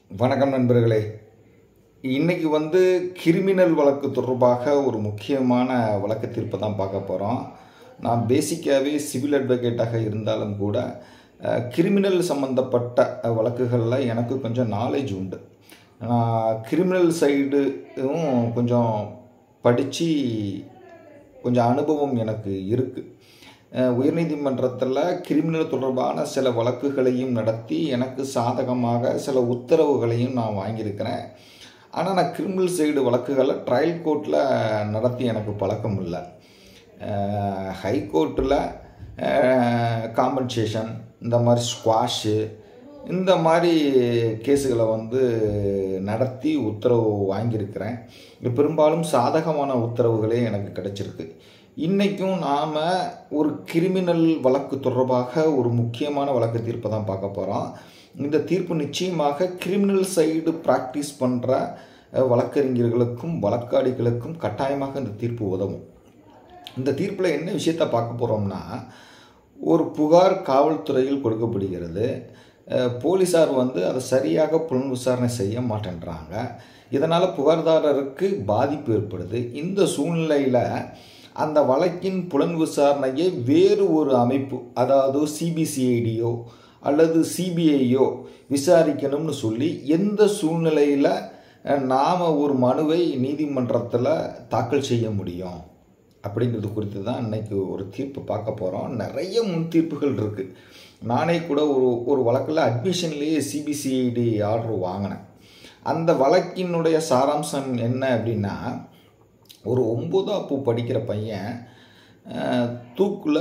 வணக்கம் நண்பர்களே இன்னைக்கு வந்து கிரிமினல் வழக்கு தொடர்பாக ஒரு முக்கியமான வழக்கு தீர்ப்பை தான் பார்க்க போகிறோம் நான் பேசிக்காகவே சிவில் அட்வொகேட்டாக இருந்தாலும் கூட அஹ், கிரிமினல் சம்மந்தப்பட்ட வழக்குகளில் எனக்கு கொஞ்சம் நாலேஜ் உண்டு நான் கிரிமினல் சைடும் கொஞ்சம் படித்து கொஞ்சம் அனுபவம் எனக்கு இருக்குது உயர்நீதிமன்றத்தில் கிரிமினல் தொடர்பான சில வழக்குகளையும் நடத்தி எனக்கு சாதகமாக சில உத்தரவுகளையும் நான் வாங்கியிருக்கிறேன் ஆனால் நான் கிரிமினல் சைடு வழக்குகளை ட்ரையல் கோர்ட்டில் நடத்தி எனக்கு பழக்கம் இல்லை ஹைகோர்ட்டில் காம்பன்சேஷன் இந்த மாதிரி ஸ்குவாஷு இந்த மாதிரி கேஸுகளை வந்து நடத்தி உத்தரவு வாங்கியிருக்கிறேன் இது பெரும்பாலும் சாதகமான உத்தரவுகளே எனக்கு கிடைச்சிருக்கு இன்றைக்கும் நாம் ஒரு கிரிமினல் வழக்கு தொடர்பாக ஒரு முக்கியமான வழக்கு தீர்ப்பை தான் பார்க்க போகிறோம் இந்த தீர்ப்பு நிச்சயமாக கிரிமினல் சைடு ப்ராக்டிஸ் பண்ணுற வழக்கறிஞர்களுக்கும் வழக்காடிகளுக்கும் கட்டாயமாக இந்த தீர்ப்பு உதவும் இந்த தீர்ப்பில் என்ன விஷயத்தை பார்க்க போகிறோம்னா ஒரு புகார் காவல்துறையில் கொடுக்கப்படுகிறது அஹ், போலீசார் வந்து அதை சரியாக புலன் விசாரணை செய்ய மாட்டேன்றாங்க இதனால் புகார்தாரருக்கு பாதிப்பு ஏற்படுது இந்த சூழ்நிலையில் அந்த வழக்கின் புலன் விசாரணையை வேறு ஒரு அமைப்பு அதாவது சிபிசிஐடியோ அல்லது சிபிஐயோ விசாரிக்கணும்னு சொல்லி எந்த சூழ்நிலையில் நாம் ஒரு மனுவை நீதிமன்றத்தில் தாக்கல் செய்ய முடியும் அப்படிங்கிறது குறித்து தான் இன்னைக்கு ஒரு தீர்ப்பு பார்க்க போகிறோம் நிறைய முன் தீர்ப்புகள் இருக்குது நானே கூட ஒரு ஒரு வழக்கில் அட்மிஷன்லேயே சிபிசிஐடி ஆர்டர் வாங்கினேன் அந்த வழக்கினுடைய சாராம்சம் என்ன அப்படின்னா ஒரு ஒம்பதாப்பு படிக்கிற பையன் தூக்கில்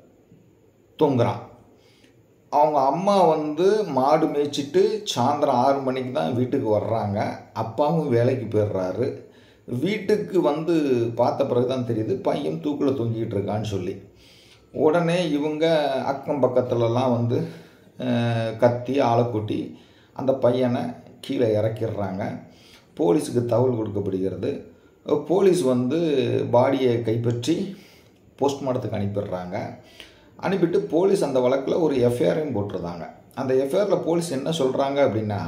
தொங்குறான் அவங்க அம்மா வந்து மாடு மேய்ச்சிட்டு சாயந்தரம் ஆறு மணிக்கு தான் வீட்டுக்கு வர்றாங்க அப்பாவும் வேலைக்கு போயிடுறாரு வீட்டுக்கு வந்து பார்த்த பிறகு தான் தெரியுது பையன் தூக்கில் தொங்கிட்டு இருக்கான்னு சொல்லி உடனே இவங்க அக்கம் பக்கத்துலலாம் வந்து அஹ், கத்தி ஆளை கூட்டி அந்த பையனை கீழே இறக்கிடுறாங்க போலீஸுக்கு தகவல் கொடுக்கப்படுகிறது போலீஸ் வந்து பாடியை கைப்பற்றி போஸ்ட்மார்ட்டத்துக்கு அனுப்பிடுறாங்க அனுப்பிட்டு போலீஸ் அந்த வழக்கில் ஒரு எஃப்ஐஆரையும் போட்டிருந்தாங்க அந்த எஃப்ஐஆரில் போலீஸ் என்ன சொல்கிறாங்க அப்படின்னா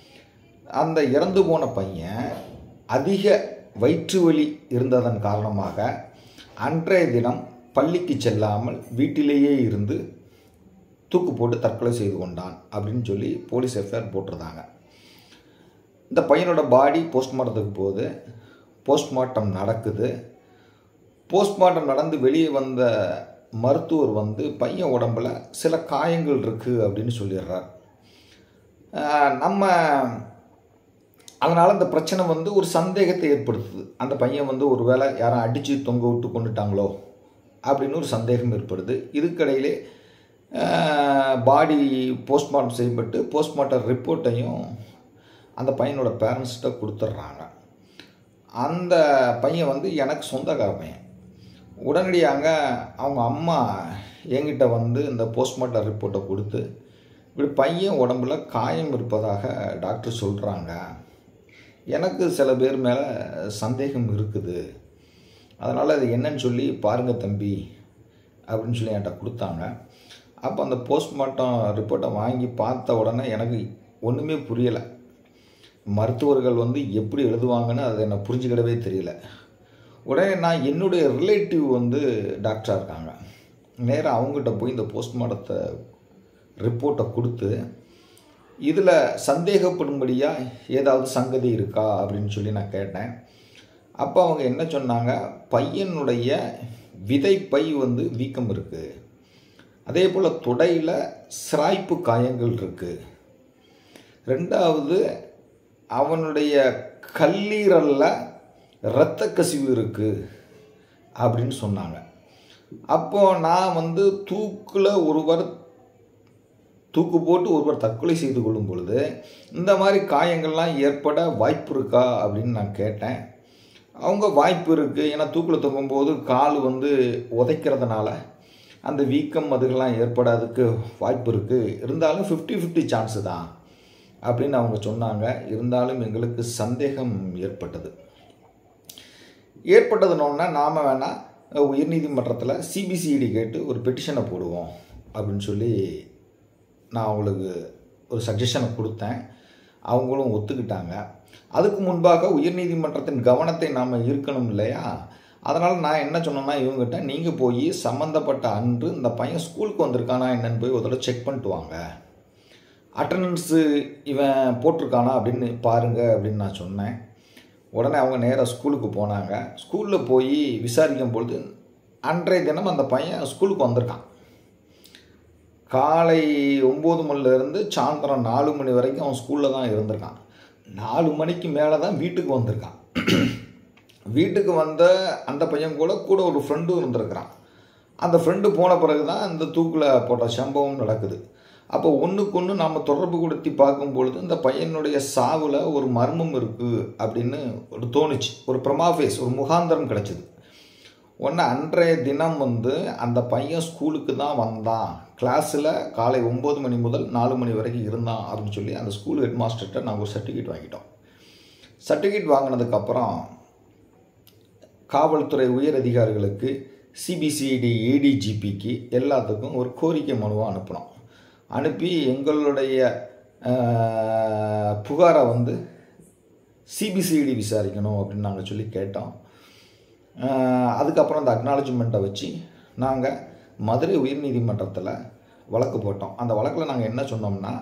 அந்த இறந்து போன பையன் அதிக வயிற்று வலி இருந்ததன் காரணமாக அன்றைய தினம் பள்ளிக்கு செல்லாமல் வீட்டிலேயே இருந்து தூக்கு போட்டு தற்கொலை செய்து கொண்டான் அப்படின்னு சொல்லி போலீஸ் எஃப்ஐஆர் போட்டிருந்தாங்க இந்த பையனோட பாடி போஸ்ட்மார்ட்டத்துக்கு போகுது போஸ்ட்மார்ட்டம் நடக்குது போஸ்ட்மார்ட்டம் நடந்து வெளியே வந்த மருத்துவர் வந்து பையன் உடம்புல சில காயங்கள் இருக்குது அப்படின்னு சொல்லிடுறார் ஆஹ் நம்ம அதனால் அந்த பிரச்சனை வந்து ஒரு சந்தேகத்தை ஏற்படுத்துது அந்த பையன் வந்து ஒரு வேளை யாரும் அடித்து தொங்க விட்டு கொண்டுட்டாங்களோ அப்படின்னு ஒரு சந்தேகம் ஏற்படுது இதுக்கிடையிலே பாடி போஸ்ட்மார்ட்டம் செய்யப்பட்டு போஸ்ட்மார்ட்டம் ரிப்போர்ட்டையும் அந்த பையனோட பேரண்ட்ஸ்கிட்ட கொடுத்துட்றாங்க அந்த பையன் வந்து எனக்கு சொந்தக்கார பையன் உடனடியாக அவங்க அம்மா என்கிட்ட வந்து இந்த போஸ்ட்மார்ட்டம் ரிப்போர்ட்டை கொடுத்து இப்படி பையன் உடம்புல காயம் இருப்பதாக டாக்டர் சொல்கிறாங்க எனக்கு சில பேர் மேலே சந்தேகம் இருக்குது அதனால் அது என்னன்னு சொல்லி பாருங்கள் தம்பி அப்படின்னு சொல்லி என்கிட்ட கொடுத்தாங்க அப்போ அந்த போஸ்ட்மார்ட்டம் ரிப்போர்ட்டை வாங்கி பார்த்த உடனே எனக்கு ஒன்றுமே புரியலை மருத்துவர்கள் வந்து எப்படி எழுதுவாங்கன்னு அதை எனக்கு புரிஞ்சுக்கிடவே தெரியல உடனே நான் என்னுடைய ரிலேட்டிவ் வந்து டாக்டராக இருக்காங்க நேராக அவங்ககிட்ட போய் இந்த போஸ்ட்மார்ட்டத்தை ரிப்போர்ட்டை கொடுத்து இதில் சந்தேகப்படும்படியாக ஏதாவது சங்கதி இருக்கா அப்படின்னு சொல்லி நான் கேட்டேன் அப்போ அவங்க என்ன சொன்னாங்க பையனுடைய விதைப்பை வந்து வீக்கம் இருக்குது அதே போல் துடையில் சிராய்ப்பு காயங்கள் இருக்குது ரெண்டாவது அவனுடைய கல்லீரலில் இரத்த கசிவு இருக்குது அப்படின்னு சொன்னாங்க அப்போது நான் வந்து தூக்கில் ஒருவர் தூக்கு போட்டு ஒருவர் தற்கொலை செய்து கொள்ளும் பொழுது இந்த மாதிரி காயங்கள்லாம் ஏற்பட வாய்ப்பு இருக்கா அப்படின்னு நான் கேட்டேன் அவங்க வாய்ப்பு இருக்குது ஏன்னா தூக்கில் தொங்கும்போது கால் வந்து உதைக்கிறதுனால அந்த வீக்கம் அதுக்கெல்லாம் ஏற்படாததுக்கு வாய்ப்பு இருக்குது இருந்தாலும் ஃபிஃப்டி ஃபிஃப்டி சான்ஸு தான் அப்படின்னு அவங்க சொன்னாங்க இருந்தாலும் எங்களுக்கு சந்தேகம் ஏற்பட்டது ஏற்பட்டதுனோன்னா நாம் வேணால் உயர்நீதிமன்றத்தில் சிபிசிஐடி கேட்டு ஒரு பெட்டிஷனை போடுவோம் அப்படின்னு சொல்லி நான் அவங்களுக்கு ஒரு சஜஷனை கொடுத்தேன் அவங்களும் ஒத்துக்கிட்டாங்க அதுக்கு முன்பாக உயர்நீதிமன்றத்தின் கவனத்தை நாம் இருக்கணும் இல்லையா அதனால் நான் என்ன சொன்னேன்னா இவங்ககிட்ட நீங்கள் போய் சம்மந்தப்பட்ட அன்று இந்த பையன் ஸ்கூலுக்கு வந்திருக்கானா என்னன்னு போய் ஒரு தடவை செக் பண்ணிட்டு வாங்க அட்டண்டன்ஸு இவன் போட்டிருக்கானா அப்படின்னு பாருங்க அப்படின்னு நான் சொன்னேன் உடனே அவங்க நேராக ஸ்கூலுக்கு போனாங்க ஸ்கூலில் போய் விசாரிக்கும் பொழுது அன்றைய தினம் அந்த பையன் ஸ்கூலுக்கு வந்திருக்கான் காலை ஒம்பது மணிலேருந்து சாயந்தரம் நாலு மணி வரைக்கும் அவன் ஸ்கூலில் தான் இருந்திருக்கான் நாலு மணிக்கு மேலே தான் வீட்டுக்கு வந்திருக்கான் வீட்டுக்கு வந்த அந்த பையன் கூட கூட ஒரு ஃப்ரெண்டும் இருந்திருக்கிறான் அந்த ஃப்ரெண்டு போன பிறகு தான் இந்த தூக்கில் போட்ட சம்பவம் நடக்குது அப்போ ஒன்றுக்கு ஒன்று நாம் தொடர்பு கொடுத்தி பார்க்கும் பொழுது இந்த பையனுடைய சாவில் ஒரு மர்மம் இருக்குது அப்படின்னு ஒரு தோணுச்சு ஒரு பிரமாஃபேஸ் ஒரு முகாந்திரம் கிடச்சிது ஒன்று அன்றைய தினம் வந்து அந்த பையன் ஸ்கூலுக்கு தான் வந்தான் கிளாஸில் காலை ஒம்பது மணி முதல் நாலு மணி வரைக்கும் இருந்தான் அப்படின்னு சொல்லி அந்த ஸ்கூல் ஹெட் மாஸ்டர்கிட்ட நாங்கள் ஒரு சர்டிஃபிகேட் வாங்கிட்டோம் சர்டிஃபிகேட் வாங்கினதுக்கப்புறம் காவல்துறை உயர் அதிகாரிகளுக்கு சிபிசிஐடி ஏடிஜிபிக்கு எல்லாத்துக்கும் ஒரு கோரிக்கை மனுவாக அனுப்பினோம் அனுப்பி எங்களுடைய புகாரை வந்து சிபிசிஐடி விசாரிக்கணும் அப்படின்னு நாங்கள் சொல்லி கேட்டோம் அதுக்கப்புறம் அந்த அக்னாலஜ்மெண்ட்டை வச்சு நாங்கள் மதுரை உயர்நீதிமன்றத்தில் வழக்கு போட்டோம் அந்த வழக்கில் நாங்கள் என்ன சொன்னோம்னா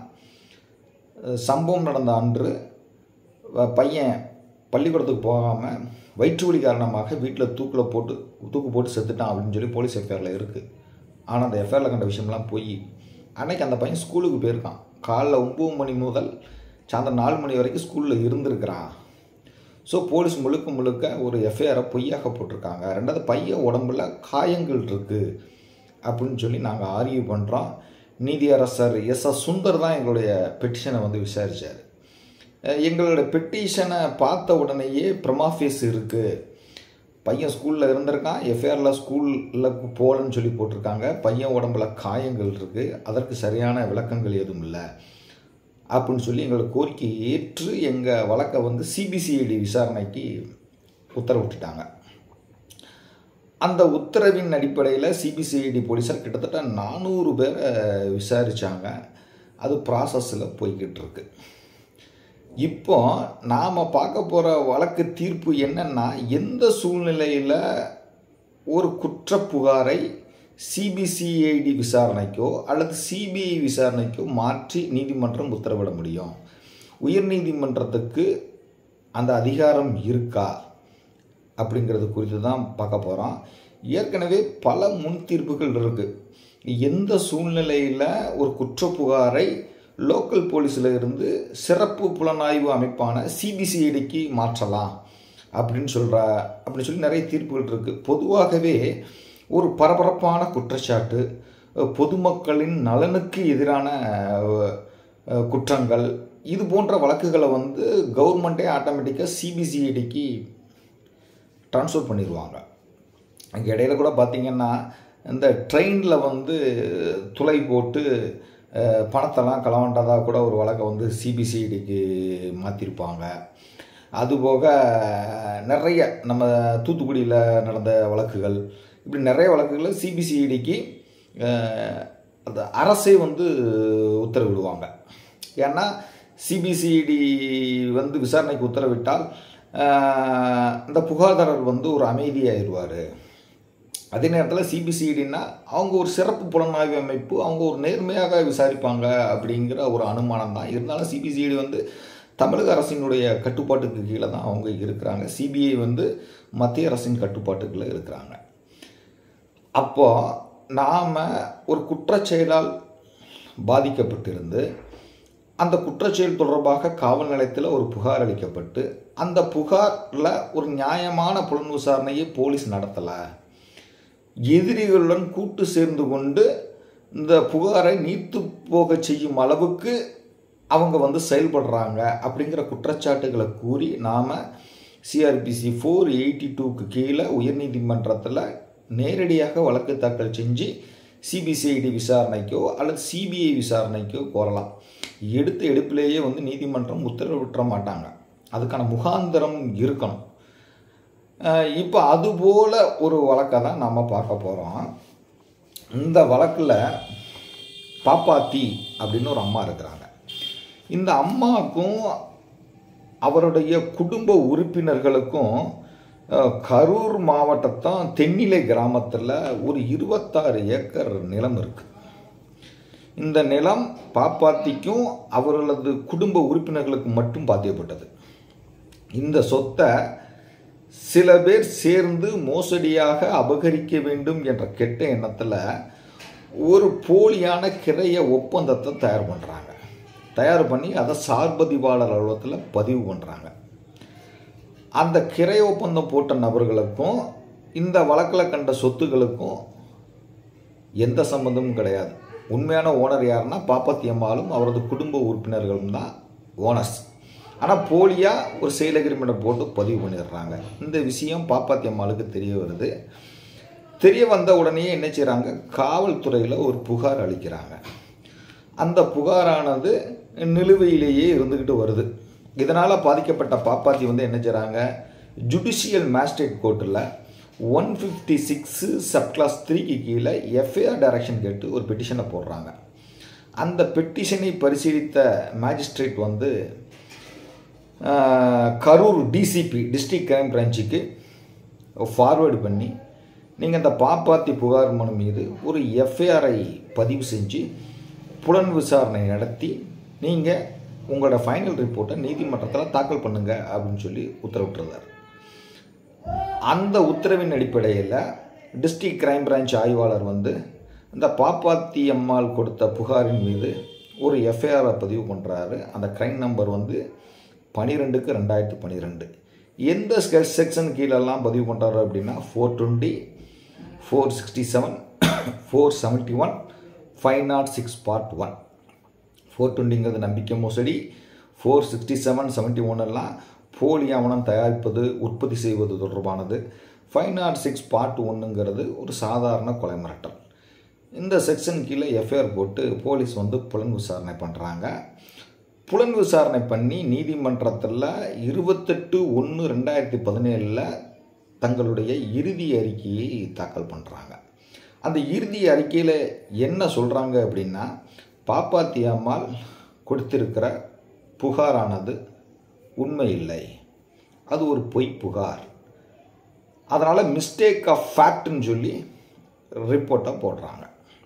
சம்பவம் நடந்த அன்று பையன் பள்ளிக்கூடத்துக்கு போகாமல் வயிற்று வலி காரணமாக வீட்டில் தூக்கில் போட்டு தூக்கு போட்டு செத்துட்டான் அப்படின்னு சொல்லி போலீஸ் எஃப்ஐஆரில் இருக்குது ஆனால் அந்த எஃப்ஐஆரில் கண்ட விஷயம்லாம் போய் அன்னைக்கு அந்த பையன் ஸ்கூலுக்கு போயிருக்கான் காலைல ஒம்பது மணி முதல் சாயந்தரம் நாலு மணி வரைக்கும் ஸ்கூலில் இருந்திருக்கிறான் ஸோ போலீஸ் முழுக்க முழுக்க ஒரு எஃப்ஐஆரை பொய்யாக போட்டிருக்காங்க ரெண்டாவது பையன் உடம்புல காயங்கள் இருக்குது அப்படின்னு சொல்லி நாங்கள் ஆர்கியூ பண்ணுறோம் நீதியரசர் எஸ் எஸ் சுந்தர் தான் எங்களுடைய பெட்டிஷனை வந்து விசாரித்தார் எங்களோட பெட்டிஷனை பார்த்த உடனேயே ப்ரமாஃபேஸ் இருக்குது பையன் ஸ்கூலில் இருந்திருக்கான் எஃப்ஐஆரில் ஸ்கூலில் போகலன்னு சொல்லி போட்டிருக்காங்க பையன் உடம்புல காயங்கள் இருக்குது அதற்கு சரியான விளக்கங்கள் எதுவும் இல்லை அப்படின்னு சொல்லி எங்களோட கோரிக்கையை ஏற்று எங்கள் வழக்கை வந்து சிபிசிஐடி விசாரணைக்கு உத்தரவிட்டுட்டாங்க அந்த உத்தரவின் அடிப்படையில் சிபிசிஐடி போலீஸார் கிட்டத்தட்ட நானூறு பேரை விசாரித்தாங்க அது ப்ராசஸில் போய்கிட்டு இருக்கு இப்போ நாம் பார்க்க போகிற வழக்கு தீர்ப்பு என்னென்னா எந்த சூழ்நிலையில் ஒரு குற்ற புகாரை சிபிசிஐடி விசாரணைக்கோ அல்லது சிபிஐ விசாரணைக்கோ மாற்றி நீதிமன்றம் உத்தரவிட முடியும் உயர்நீதிமன்றத்துக்கு அந்த அதிகாரம் இருக்கா அப்படிங்கிறது குறித்து தான் பார்க்க போகிறோம் ஏற்கனவே பல முன் தீர்ப்புகள் இருக்குது எந்த சூழ்நிலையில் ஒரு குற்ற புகாரை லோக்கல் போலீஸில் இருந்து சிறப்பு புலனாய்வு அமைப்பான சிபிசிஐடிக்கு மாற்றலாம் அப்படின்னு சொல்கிற அப்படின்னு சொல்லி நிறைய தீர்ப்புகள் இருக்குது பொதுவாகவே ஒரு பரபரப்பான குற்றச்சாட்டு பொதுமக்களின் நலனுக்கு எதிரான குற்றங்கள் இது போன்ற வழக்குகளை வந்து கவர்மெண்ட்டே ஆட்டோமேட்டிக்காக சிபிசிஐடிக்கு ட்ரான்ஸ்ஃபர் பண்ணிடுவாங்க அங்கே இடையில கூட பார்த்திங்கன்னா இந்த ட்ரெயினில் வந்து துளை போட்டு பணத்தெல்லாம் களவாண்டதாக கூட ஒரு வழக்கை வந்து சிபிசிஐடிக்கு மாற்றிருப்பாங்க அதுபோக நிறைய நம்ம தூத்துக்குடியில் நடந்த வழக்குகள் இப்படி நிறைய வழக்குகளில் சிபிசிஐடிக்கு அந்த அரசே வந்து உத்தரவிடுவாங்க ஏன்னா சிபிசிஐடி வந்து விசாரணைக்கு உத்தரவிட்டால் இந்த புகார்தாரர் வந்து ஒரு அமைதியாகிடுவார் அதே நேரத்தில் சிபிசிஐடின்னா அவங்க ஒரு சிறப்பு புலனாய்வு அமைப்பு அவங்க ஒரு நேர்மையாக விசாரிப்பாங்க அப்படிங்கிற ஒரு அனுமானம் தான் இருந்தாலும் சிபிசிஐடி வந்து தமிழக அரசினுடைய கட்டுப்பாட்டுக்கு கீழே தான் அவங்க இருக்கிறாங்க சிபிஐ வந்து மத்திய அரசின் கட்டுப்பாட்டுக்குள்ளே இருக்கிறாங்க அப்போ நாம் ஒரு குற்றச்செயலால் பாதிக்கப்பட்டிருந்து அந்த குற்றச்செயல் தொடர்பாக காவல் நிலையத்தில் ஒரு புகார் அளிக்கப்பட்டு அந்த புகாரில் ஒரு நியாயமான புலன் விசாரணையை போலீஸ் நடத்தலை எதிரிகளுடன் கூட்டு சேர்ந்து கொண்டு இந்த புகாரை நீத்து போக செய்யும் அளவுக்கு அவங்க வந்து செயல்படுறாங்க அப்படிங்கிற குற்றச்சாட்டுகளை கூறி நாம் சிஆர்பிசி ஃபோர் எயிட்டி டூக்கு கீழே உயர்நீதிமன்றத்தில் நேரடியாக வழக்கு தாக்கல் செஞ்சு சிபிசிஐடி விசாரணைக்கோ அல்லது சிபிஐ விசாரணைக்கோ கோரலாம் எடுத்த எடுப்பிலேயே வந்து நீதிமன்றம் உத்தரவிட்டுற மாட்டாங்க அதுக்கான முகாந்திரம் இருக்கணும் இப்போ அதுபோல் ஒரு வழக்கை தான் நாம் பார்க்க போகிறோம் இந்த வழக்கில் பாப்பாத்தி அப்படின்னு ஒரு அம்மா இருக்கிறாங்க இந்த அம்மாவுக்கும் அவருடைய குடும்ப உறுப்பினர்களுக்கும் அஹ், கரூர் மாவட்டத்தான் தென்னிலை கிராமத்தில் ஒரு இருபத்தாறு ஏக்கர் நிலம் இருக்குது இந்த நிலம் பாப்பாத்திக்கும் அவர்களது குடும்ப உறுப்பினர்களுக்கு மட்டும் பாத்தியப்பட்டது இந்த சொத்தை சில பேர் சேர்ந்து மோசடியாக அபகரிக்க வேண்டும் என்ற கெட்ட எண்ணத்தில் ஒரு போலியான கிரைய ஒப்பந்தத்தை தயார் பண்ணுறாங்க தயார் பண்ணி அதை சார்பதிவாளர் அலுவலகத்தில் பதிவு பண்ணுறாங்க அந்த கிரை ஒப்பந்தம் போட்ட நபர்களுக்கும் இந்த வழக்கில் கண்ட சொத்துகளுக்கும் எந்த சம்மந்தமும் கிடையாது உண்மையான ஓனர் யாருன்னா பாப்பாத்தி அம்மாளும் அவரது குடும்ப உறுப்பினர்களும் தான் ஓனர்ஸ் ஆனால் போலியாக ஒரு செயல் அக்ரிமெண்ட்டை போட்டு பதிவு பண்ணிடுறாங்க இந்த விஷயம் பாப்பாத்தி அம்மாளுக்கு தெரிய வருது தெரிய வந்த உடனே என்ன செய்கிறாங்க காவல்துறையில் ஒரு புகார் அளிக்கிறாங்க அந்த புகாரானது நிலுவையிலேயே இருந்துக்கிட்டு வருது இதனால் பாதிக்கப்பட்ட பாப்பாத்தி வந்து என்ன செய்கிறாங்க ஜுடிஷியல் மேஜிஸ்ட்ரேட் கோர்ட்டில் one fifty six sub class த்ரீக்கு கீழே எஃப்ஐஆர் டைரக்ஷன் கேட்டு ஒரு பெட்டிஷனை போடுறாங்க அந்த பெட்டிஷனை பரிசீலித்த மேஜிஸ்ட்ரேட் வந்து ஆஹ், கரூர் டிசிபி டிஸ்ட்ரிக்ட் கிரைம் பிரான்ச்சுக்கு ஃபார்வேர்டு பண்ணி நீங்கள் அந்த பாப்பாத்தி புகார் மனு மீது ஒரு எஃப்ஐஆரை பதிவு செஞ்சு புலன் விசாரணை நடத்தி நீங்கள் உங்களோட ஃபைனல் ரிப்போர்ட்டை நீதிமன்றத்தில் தாக்கல் பண்ணுங்க அப்படின்னு சொல்லி உத்தரவிட்டுருந்தார் அந்த உத்தரவின் அடிப்படையில் டிஸ்ட்ரிக்ட் கிரைம் பிரான்ச் ஆய்வாளர் வந்து இந்த பாப்பாத்தி அம்மாள் கொடுத்த புகாரின் மீது ஒரு எஃப்ஐஆரை பதிவு பண்ணுறாரு அந்த கிரைம் நம்பர் வந்து பனிரெண்டுக்கு ரெண்டாயிரத்து பன்னிரெண்டு எந்த செக்ஷன் கீழெல்லாம் பதிவு பண்ணுறாரு அப்படின்னா four twenty four sixty seven four seventy one five nought six part one four டுவெண்ட்டிங்கிறது நம்பிக்கை மோசடி four sixty seven seventy one எல்லாம் போலி ஆவணம் தயாரிப்பது உற்பத்தி செய்வது தொடர்பானது ஃபைவ் நாட் சிக்ஸ் பார்ட் ஒன்றுங்கிறது ஒரு சாதாரண கொலை மிரட்டல் இந்த செக்ஷன் கீழே எஃப்ஐஆர் போட்டு போலீஸ் வந்து புலன் விசாரணை பண்ணுறாங்க புலன் விசாரணை பண்ணி நீதிமன்றத்தில் இருபத்தெட்டு ஒன்று ரெண்டாயிரத்தி பதினேழில் தங்களுடைய இறுதி அறிக்கையை தாக்கல் பண்ணுறாங்க அந்த இறுதி அறிக்கையில் என்ன சொல்கிறாங்க அப்படின்னா பாப்பாத்தி அம்மாள் கொடுத்திருக்கிற புகாரானது உண்மை இல்லை அது ஒரு பொய் புகார் அதனால் மிஸ்டேக் ஆஃப் ஃபேக்ட்னு சொல்லி ரிப்போர்ட்டை போடுறாங்க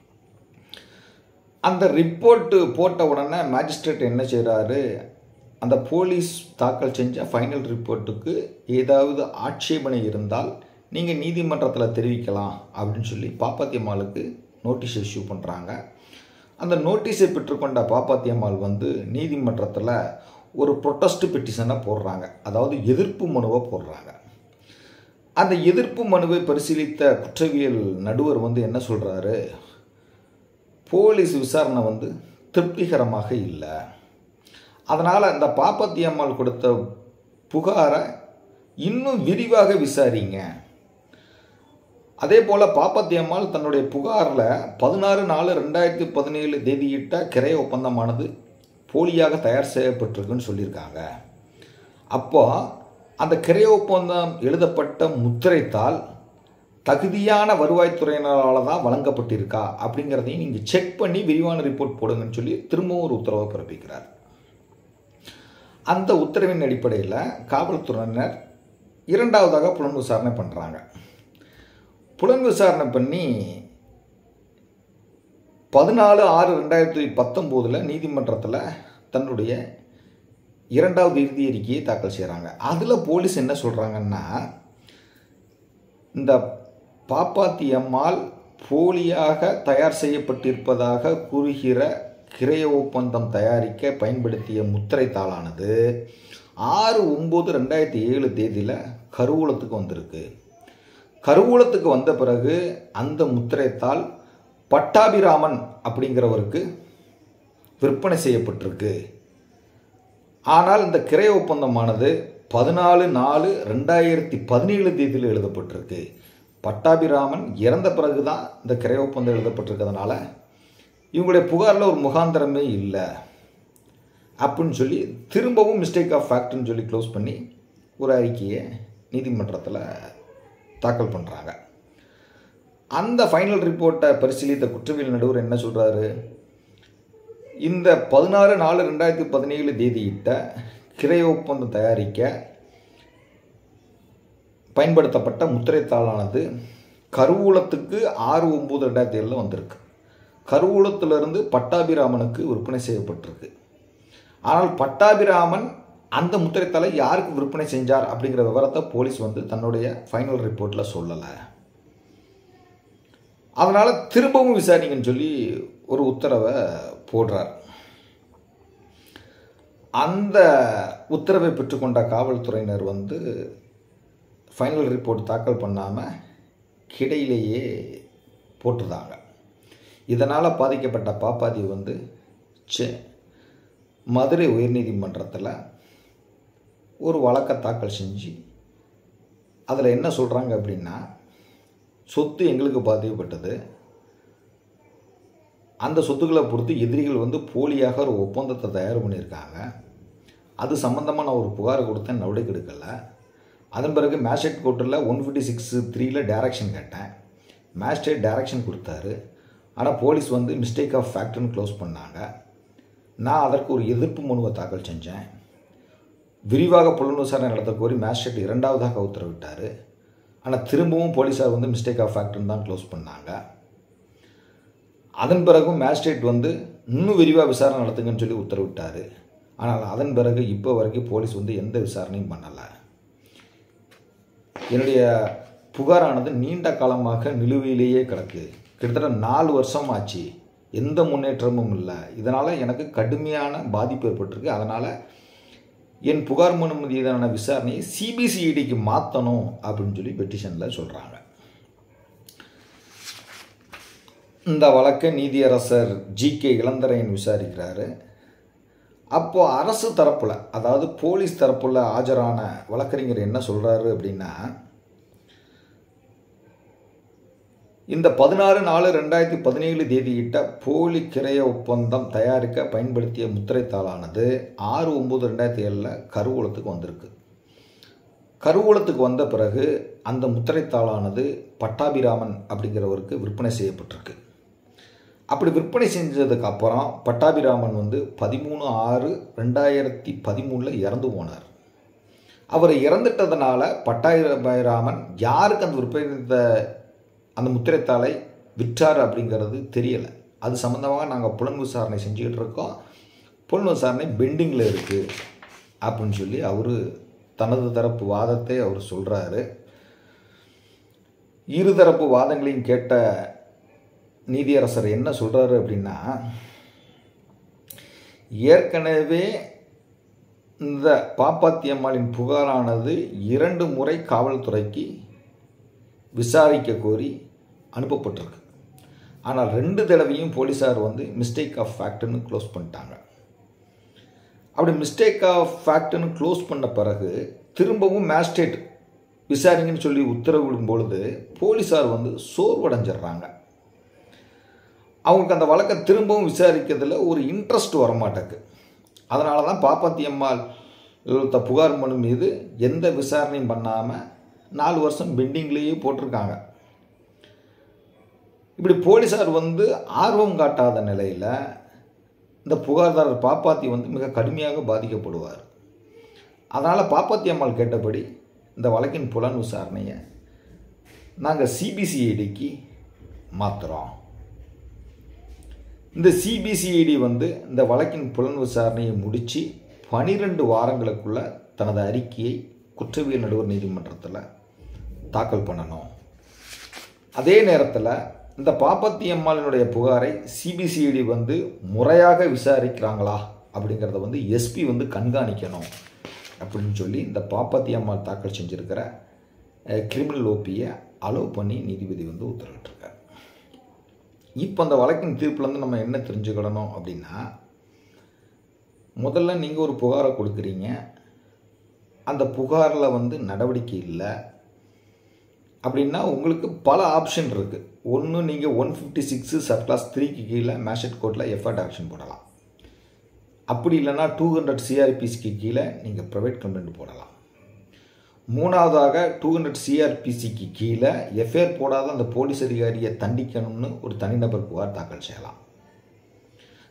அந்த ரிப்போர்ட்டு போட்ட உடனே மேஜிஸ்ட்ரேட் என்ன செய்கிறாரு அந்த போலீஸ் தாக்கல் செஞ்ச ஃபைனல் ரிப்போர்ட்டுக்கு ஏதாவது ஆட்சேபனை இருந்தால் நீங்கள் நீதிமன்றத்தில் தெரிவிக்கலாம் அப்படின்னு சொல்லி பாப்பாத்தி அம்மாளுக்கு நோட்டீஸ் இஷ்யூ பண்ணுறாங்க அந்த நோட்டீஸை பெற்றுக்கொண்ட பாப்பாத்தி அம்மாள் வந்து நீதிமன்றத்தில் ஒரு ப்ரொட்டஸ்ட் பெட்டிஷனை போடுறாங்க அதாவது எதிர்ப்பு மனுவை போடுறாங்க அந்த எதிர்ப்பு மனுவை பரிசீலித்த குற்றவியல் நடுவர் வந்து என்ன சொல்கிறாரு போலீஸ் விசாரணை வந்து திருப்திகரமாக இல்லை அதனால் அந்த பாப்பாத்தி அம்மாள் கொடுத்த புகாரை இன்னும் விரிவாக விசாரிங்க அதே போல் பாப்பாத்தி அம்மாள் தன்னுடைய புகாரில் பதினாறு நாலு ரெண்டாயிரத்தி பதினேழு தேதியிட்ட கிரை ஒப்பந்தமானது போலியாக தயார் செய்யப்பட்டிருக்குன்னு சொல்லியிருக்காங்க அப்போ அந்த கிரை ஒப்பந்தம் எழுதப்பட்ட முத்திரைத்தாள் தகுதியான வருவாய்த்துறையினரால் தான் வழங்கப்பட்டிருக்கா அப்படிங்கிறதையும் நீங்கள் செக் பண்ணி விரிவான ரிப்போர்ட் போடுங்கன்னு சொல்லி திரும்பவும் ஒரு உத்தரவை பிறப்பிக்கிறார் அந்த உத்தரவின் அடிப்படையில் காவல்துறையினர் இரண்டாவதாக புலன் விசாரணை பண்ணுறாங்க புலன் விசாரணை பண்ணி பதினாலு ஆறு ரெண்டாயிரத்தி பத்தொம்போதில் நீதிமன்றத்தில் தன்னுடைய இரண்டாவது இறுதி அறிக்கையை தாக்கல் செய்கிறாங்க அதில் போலீஸ் என்ன சொல்கிறாங்கன்னா இந்த பாப்பாத்தி அம்மாள் போலியாக தயார் செய்யப்பட்டிருப்பதாக கூறுகிற கிரைய ஒப்பந்தம் தயாரிக்க பயன்படுத்திய முத்திரை தாளானது ஆறு ஒம்பது ரெண்டாயிரத்தி ஏழு தேதியில் கருவூலத்துக்கு வந்திருக்கு கருவூலத்துக்கு வந்த பிறகு அந்த முத்திரைத்தாள் பட்டாபிராமன் அப்படிங்கிறவருக்கு விற்பனை செய்யப்பட்டிருக்கு ஆனால் இந்த கிரை ஒப்பந்தமானது பதினாலு நாலு ரெண்டாயிரத்தி பதினேழு தேதியில் எழுதப்பட்டிருக்கு பட்டாபிராமன் இறந்த பிறகு தான் இந்த கிரை ஒப்பந்தம் எழுதப்பட்டிருக்கிறதுனால இவங்களுடைய புகாரில் ஒரு முகாந்திரமே இல்லை அப்படின்னு சொல்லி திரும்பவும் மிஸ்டேக் ஆஃப் ஃபேக்ட்னு சொல்லி க்ளோஸ் பண்ணி ஒரு அறிக்கையை நீதிமன்றத்தில் தாக்கல் பண்ணுறாங்க அந்த ஃபைனல் ரிப்போர்ட்டை பரிசீலித்த குற்றவியல் நடுவர் என்ன சொல்கிறாரு இந்த பதினாறு நாலு ரெண்டாயிரத்தி பதினேழு தேதியிட்ட கிரை ஒப்பந்தம் தயாரிக்க பயன்படுத்தப்பட்ட முத்திரைத்தாளானது கருவூலத்துக்கு ஆறு ஒம்பது ரெண்டாயிரத்தி ஏழில் வந்திருக்கு கருவூலத்திலிருந்து பட்டாபிராமனுக்கு விற்பனை செய்யப்பட்டிருக்கு ஆனால் பட்டாபிராமன் அந்த முத்திரைத்தாளை யாருக்கு விற்பனை செஞ்சார் அப்படிங்கிற விவரத்தை போலீஸ் வந்து தன்னுடைய ஃபைனல் ரிப்போர்ட்டில் சொல்லலை அதனால் திரும்பவும் விசாரிங்கன்னு சொல்லி ஒரு உத்தரவை போடுறார் அந்த உத்தரவை பெற்றுக்கொண்ட காவல்துறையினர் வந்து ஃபைனல் ரிப்போர்ட் தாக்கல் பண்ணாமல் கிடையிலேயே போட்டுருந்தாங்க இதனால் பாதிக்கப்பட்ட பாப்பாதி வந்து சே மதுரை உயர்நீதிமன்றத்தில் ஒரு வழக்கை தாக்கல் செஞ்சு அதில் என்ன சொல்கிறாங்க அப்படின்னா சொத்து எங்களுக்கு பாதிக்கப்பட்டது அந்த சொத்துக்களை பொறுத்து எதிரிகள் வந்து போலியாக ஒரு ஒப்பந்தத்தை தயார் பண்ணியிருக்காங்க அது சம்மந்தமாக நான் ஒரு புகார் கொடுத்தேன் நடவடிக்கை எடுக்கலை அதன் பிறகு மேஜிஸ்ட்ரேட் கோர்ட்டில் ஒன் ஃபிஃப்டி சிக்ஸ் த்ரீல டேரக்ஷன் கேட்டேன் மேஜிஸ்ட்ரேட் டேரக்ஷன் கொடுத்தாரு ஆனால் போலீஸ் வந்து மிஸ்டேக் ஆஃப் ஃபேக்ட்னு க்ளோஸ் பண்ணாங்க நான் அதற்கு ஒரு எதிர்ப்பு மனுவை தாக்கல் செஞ்சேன் விரிவாக புலன் விசாரணை நடத்த கோரி மேஜிஸ்ட்ரேட் இரண்டாவதாக உத்தரவிட்டார் ஆனால் திரும்பவும் போலீஸார் வந்து மிஸ்டேக் ஆஃப் ஃபேக்ட்னு தான் க்ளோஸ் பண்ணாங்க அதன் பிறகும் மேஜிஸ்ட்ரேட் வந்து இன்னும் விரிவாக விசாரணை நடத்துங்கன்னு சொல்லி உத்தரவிட்டார் ஆனால் அதன் பிறகு இப்போ வரைக்கும் போலீஸ் வந்து எந்த விசாரணையும் பண்ணலை என்னுடைய புகாரானது நீண்ட காலமாக நிலுவையிலேயே கிடக்கு கிட்டத்தட்ட நாலு வருஷம் ஆச்சு எந்த முன்னேற்றமும் இல்லை இதனால் எனக்கு கடுமையான பாதிப்பு ஏற்பட்டிருக்கு அதனால் என் புகார் மனு மீதான விசாரணையை சிபிசிஐடிக்கு மாற்றணும் அப்படின்னு சொல்லி பெட்டிஷனில் சொல்கிறாங்க இந்த வழக்கை நீதியரசர் ஜி கே இளந்தரையன் விசாரிக்கிறாரு அப்போது அரசு தரப்பில் அதாவது போலீஸ் தரப்பில் ஆஜரான வழக்கறிஞர் என்ன சொல்கிறாரு அப்படின்னா இந்த பதினாறு நாலு ரெண்டாயிரத்தி பதினேழு தேதியிட்ட போலி கிரைய ஒப்பந்தம் தயாரிக்க பயன்படுத்திய முத்திரைத்தாளானது ஆறு ஒம்பது ரெண்டாயிரத்தி ஏழில் கருவூலத்துக்கு வந்திருக்கு கருவூலத்துக்கு வந்த பிறகு அந்த முத்திரைத்தாளானது பட்டாபிராமன் அப்படிங்கிறவருக்கு விற்பனை செய்யப்பட்டிருக்கு அப்படி விற்பனை செஞ்சதுக்கு அப்புறம் பட்டாபிராமன் வந்து பதிமூணு ஆறு ரெண்டாயிரத்தி பதிமூணில் இறந்து போனார் அவர் இறந்துட்டதுனால பட்டாபிராமன் யாருக்கு அந்த விற்பனை அந்த முத்திரைத்தாளை விற்றார் அப்படிங்கிறது தெரியலை அது சம்மந்தமாக நாங்கள் புலன் விசாரணை செஞ்சுக்கிட்டு இருக்கோம் புலன் விசாரணை பெண்டிங்கில் இருக்குது அப்படின்னு சொல்லி அவர் தனது தரப்பு வாதத்தை அவர் சொல்கிறாரு இருதரப்பு வாதங்களையும் கேட்ட நீதியரசர் என்ன சொல்கிறாரு அப்படின்னா ஏற்கனவே இந்த பாப்பாத்தியம்மாளின் புகாரானது இரண்டு முறை காவல்துறைக்கு விசாரிக்க கோரி அனுப்பப்பட்டிருக்கு ஆனால் ரெண்டு தடவையும் போலீஸார் வந்து மிஸ்டேக் ஆஃப் ஃபேக்ட்னு க்ளோஸ் பண்ணிட்டாங்க அப்படி மிஸ்டேக் ஆஃப் ஃபேக்ட்னு க்ளோஸ் பண்ண பிறகு திரும்பவும் மேஜிஸ்ட்ரேட் விசாரிங்கன்னு சொல்லி உத்தரவிடும் பொழுது போலீஸார் வந்து சோர்வடைஞ்சிடுறாங்க அவங்களுக்கு அந்த வழக்கை திரும்பவும் விசாரிக்கிறதுல ஒரு இன்ட்ரெஸ்ட் வரமாட்டேக்கு அதனால தான் பாப்பாத்தி அம்மாள் எழுத்த புகார் மனு மீது எந்த விசாரணையும் பண்ணாமல் நாலு வருஷம் பெண்டிங்லேயே போட்டிருக்காங்க இப்படி போலீஸார் வந்து ஆர்வம் காட்டாத நிலையில் இந்த புகார்தாரர் பாப்பாத்தி வந்து மிக கடுமையாக பாதிக்கப்படுவார் அதனால் பாப்பாத்தி அம்மாள் கேட்டபடி இந்த வழக்கின் புலன் விசாரணையை நாங்கள் சிபிசிஐடிக்கு மாற்றுறோம் இந்த சிபிசிஐடி வந்து இந்த வழக்கின் புலன் விசாரணையை முடித்து பனிரெண்டு வாரங்களுக்குள்ள தனது அறிக்கையை குற்றவியல் நடுவர் நீதிமன்றத்தில் தாக்கல் பண்ணணும் அதே நேரத்தில் இந்த பாப்பத்தி அம்மாளினுடைய புகாரை சிபிசிஐடி வந்து முறையாக விசாரிக்கிறாங்களா அப்படிங்கிறத வந்து எஸ்பி வந்து கண்காணிக்கணும் அப்படின்னு சொல்லி இந்த பாப்பத்தி அம்மாள் தாக்கல் செஞ்சுருக்கிற கிரிமினல் ஓபியை அலோவ் பண்ணி நீதிபதி வந்து உத்தரவிட்டிருக்கார் இப்போ அந்த வழக்கின் தீர்ப்புலேருந்து நம்ம என்ன தெரிஞ்சுக்கிடணும் அப்படின்னா முதல்ல நீங்கள் ஒரு புகாரை கொடுக்குறீங்க அந்த புகாரில் வந்து நடவடிக்கை இல்லை அப்படின்னா உங்களுக்கு பல ஆப்ஷன் இருக்குது ஒன்று நீங்கள் one fifty six sub class த்ரீக்கு கீழே மேஷட் கோர்ட்டில் எஃப்ஐஆர் ஆக்ஷன் போடலாம் அப்படி இல்லைன்னா டூ ஹண்ட்ரட் சிஆர்பிசிக்கு கீழே நீங்கள் ப்ரைவேட் கம்ப்ளைண்ட் போடலாம் மூணாவதாக டூ ஹண்ட்ரட் சிஆர்பிசிக்கு கீழே எஃப்ஐஆர் போடாத அந்த போலீஸ் அதிகாரியை தண்டிக்கணும்னு ஒரு தனிநபர் புகார் தாக்கல் செய்யலாம்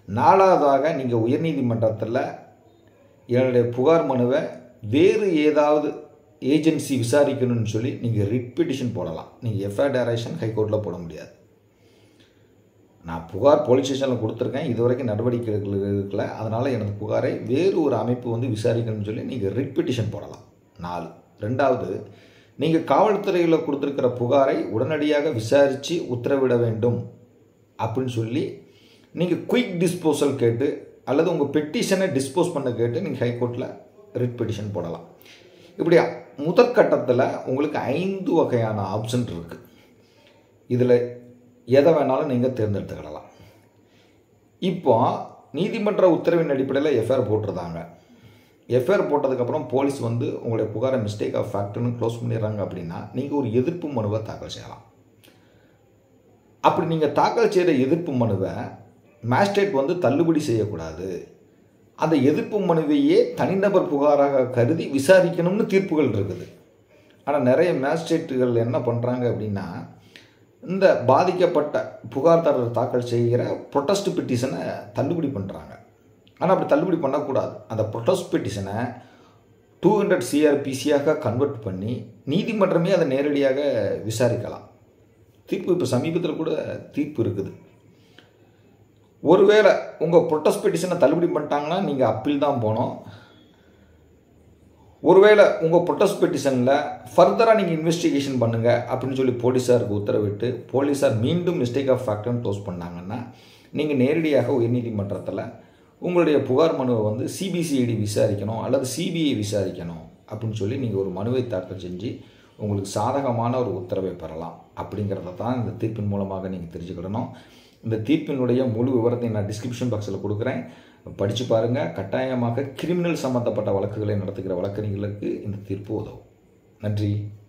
நாலாவதாக நீங்கள் உயர்நீதிமன்றத்தில் என்னுடைய புகார் மனுவை வேறு ஏதாவது ஏஜென்சி விசாரிக்கணும்னு சொல்லி நீங்கள் ரிட் பெட்டிஷன் போடலாம் நீங்கள் எஃப்ஐஆர் டைரக்ஷன் ஹைகோர்ட்டில் போட முடியாது நான் புகார் போலீஸ் ஸ்டேஷனில் கொடுத்துருக்கேன் இது வரைக்கும் நடவடிக்கை எடுக்கல அதனால் எனது புகாரை வேறு ஒரு அமைப்பு வந்து விசாரிக்கணும்னு சொல்லி நீங்கள் ரிட் பெட்டிஷன் போடலாம் நாலு ரெண்டாவது நீங்கள் காவல்துறையில் கொடுத்துருக்கிற புகாரை உடனடியாக விசாரித்து உத்தரவிட வேண்டும் அப்படின்னு சொல்லி நீங்கள் குயிக் டிஸ்போசல் கேட்டு அல்லது உங்கள் பெட்டிஷனை டிஸ்போஸ் பண்ண கேட்டு நீங்கள் ஹைகோர்ட்டில் ரிட் பெட்டிஷன் போடலாம் இப்படி முதற்கட்டத்தில் உங்களுக்கு ஐந்து வகையான ஆப்ஷன் இருக்குது இதில் எதை வேணாலும் நீங்கள் தேர்ந்தெடுத்துக்கிடலாம் இப்போ நீதிமன்ற உத்தரவின் அடிப்படையில் எஃப்ஐஆர் போட்டிருந்தாங்க எஃப்ஐஆர் போட்டதுக்கப்புறம் போலீஸ் வந்து உங்களுடைய புகாரை மிஸ்டேக் ஆஃப் ஃபேக்ட்னு க்ளோஸ் பண்ணிடுறாங்க அப்படின்னா நீங்கள் ஒரு எதிர்ப்பு மனுவை தாக்கல் செய்யலாம் அப்படி நீங்கள் தாக்கல் செய்கிற எதிர்ப்பு மனுவை மேஜிஸ்ட்ரேட் வந்து தள்ளுபடி செய்யக்கூடாது அந்த எதிர்ப்பு மனுவையே தனிநபர் புகாராக கருதி விசாரிக்கணும்னு தீர்ப்புகள் இருக்குது ஆனால் நிறைய மேஜிஸ்ட்ரேட்டுகள் என்ன பண்ணுறாங்க அப்படின்னா இந்த பாதிக்கப்பட்ட புகார்தாரர் தாக்கல் செய்கிற ப்ரொட்டஸ்ட் பெட்டிஷனை தள்ளுபடி பண்ணுறாங்க ஆனால் அப்படி தள்ளுபடி பண்ணக்கூடாது அந்த ப்ரொட்டஸ்ட் பெட்டிஷனை டூ ஹண்ட்ரட் சிஆர்பிசியாக கன்வெர்ட் பண்ணி நீதிமன்றமே அதை நேரடியாக விசாரிக்கலாம் தீர்ப்பு இப்போ சமீபத்தில் கூட தீர்ப்பு இருக்குது ஒருவேளை உங்கள் ப்ரொட்டஸ்ட் பெட்டிஷனை தள்ளுபடி பண்ணிட்டாங்கன்னா நீங்கள் அப்பீல் தான் போகணும் ஒருவேளை உங்கள் ப்ரொட்டஸ்ட் பெட்டிஷனில் ஃபர்தராக நீங்கள் இன்வெஸ்டிகேஷன் பண்ணுங்கள் அப்படின்னு சொல்லி போலீஸாருக்கு உத்தரவிட்டு போலீஸார் மீண்டும் மிஸ்டேக் ஆஃப் ஃபேக்ட்னு க்ளோஸ் பண்ணாங்கன்னா நீங்கள் நேரடியாக உயர்நீதிமன்றத்தில் உங்களுடைய புகார் மனுவை வந்து சிபிசிஐடி விசாரிக்கணும் அல்லது சிபிஐ விசாரிக்கணும் அப்படின்னு சொல்லி நீங்கள் ஒரு மனுவை தாக்கல் செஞ்சு உங்களுக்கு சாதகமான ஒரு உத்தரவை பெறலாம் அப்படிங்கிறத தான் இந்த தீர்ப்பின் மூலமாக நீங்கள் தெரிஞ்சுக்கிடணும் இந்த தீர்ப்பினுடைய முழு விவரத்தை நான் டிஸ்கிரிப்ஷன் பாக்ஸில் கொடுக்குறேன் படித்து பாருங்கள் கட்டாயமாக கிரிமினல் சம்மந்தப்பட்ட வழக்குகளை நடத்துகிற வழக்கறிஞர்களுக்கு இந்த தீர்ப்பு உதவும் நன்றி